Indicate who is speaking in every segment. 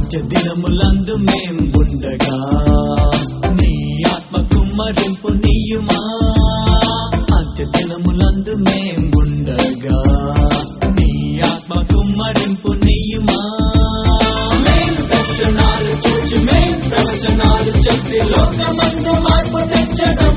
Speaker 1: అంత్య దినములందు మేం ఉండగా నీ ఆత్మ కుమ్మరింపు నీయుమా అంత్య దినములందు మేం ఉండగా నీ ఆత్మ కుమ్మరింపు నీయుమా మేం దర్శనాలు చూచి మేం ప్రవచనాలు చెప్పి లోకమందు మార్పు తెచ్చడం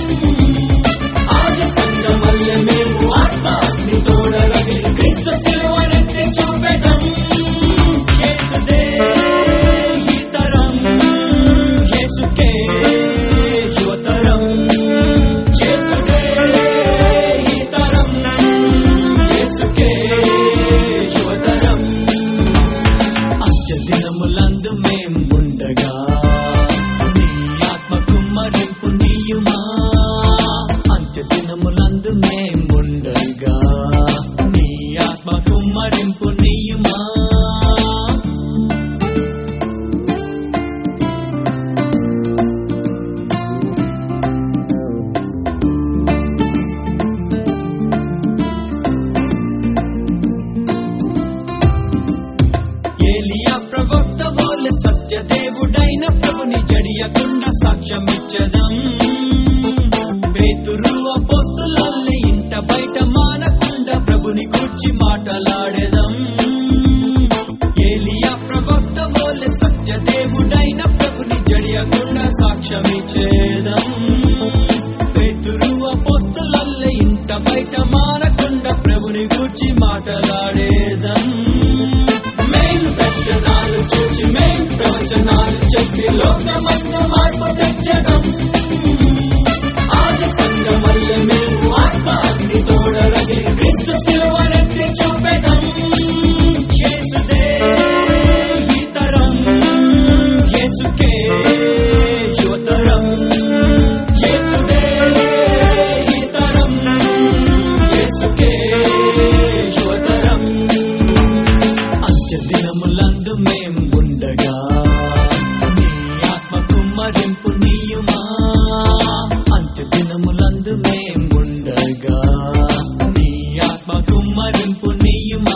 Speaker 1: ఆది సంగమల్లె మేము ఆత్మ అగ్ని తోడరగి క్రీస్తు శిలువనెత్తి చూపెదం యేసుదే ఈ తరం యేసుకే యువతరం యేసుదే ఈ తరం యేసుకే యువతరం అంత్య దినములందు మేం ఉండగా నీ ఆత్మ కుమ్మరింపు నీయుమా అంత్య దినములందు మేం ఉండగా నీ ఆత్మ కుమ్మరింపు నీయుమా ఏలియా ప్రవక్త వోలె సత్యదేవుడైన ప్రభుని జడియకుండా సాక్ష్యమిచ్చదం పేతురు అపోస్తులల్లే ఇంట బయట మానకుండా ప్రభుని కూర్చి మాటలాడేదం ఏలియా ప్రవక్త వోలె సత్యదేవుడైన ప్రభుని జడియకుండా సాక్ష్యమిచ్చేదం పేతురు అపోస్తులల్లే ఇంట బయట మానకుండా ప్రభుని కూర్చి మాటలాడేదం మేం దర్శనాలు చూచి మేం ప్రవచనాలు చెప్పి లోకమందు మార్పు తెచ్చడం ఆది సంగమల్లె మేము ఆత్మ అగ్ని తోడరగి క్రీస్తు శిలువనెత్తి చూపెదం యేసుదే ఈ తరం యేసుకే యువతరం యేసుదే ఈ తరం యేసుకే యువతరం అంత్య దినములందు మేం ఉండగా నీ ఆత్మ కుమ్మరింపు నీయుమా అంత్య దినములందు మేం ఉండగా నీ ఆత్మ కుమ్మరింపు నీయుమా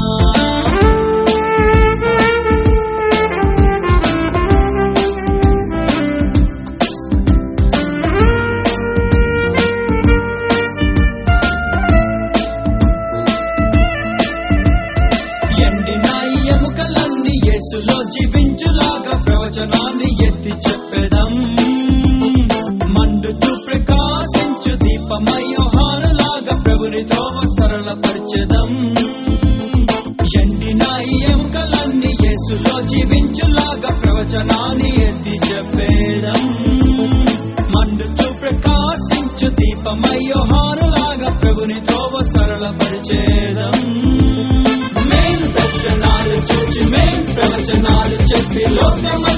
Speaker 1: ఎండిన ఈ ఎముకలన్నీ యేసులో జీవించులాగా ప్రవచనాన్ని ఎత్తి చెప్పెదం మండుతూ ప్రకాశించు దీపమయోహానులాగా ప్రభునితో సరళపరచెదం ఎండిన ఈ ఎముకలన్నీ యేసులో జీవించులాగా ప్రవచనాన్ని ఎత్తి చెప్పేదం మండుతూ ప్రకాశించు దీపమయోహానులాగా ప్రభునితో సరళపరిచేదం మేం దర్శనాలు చూచి మేం ప్రవచనాలు చెప్పి లోకమ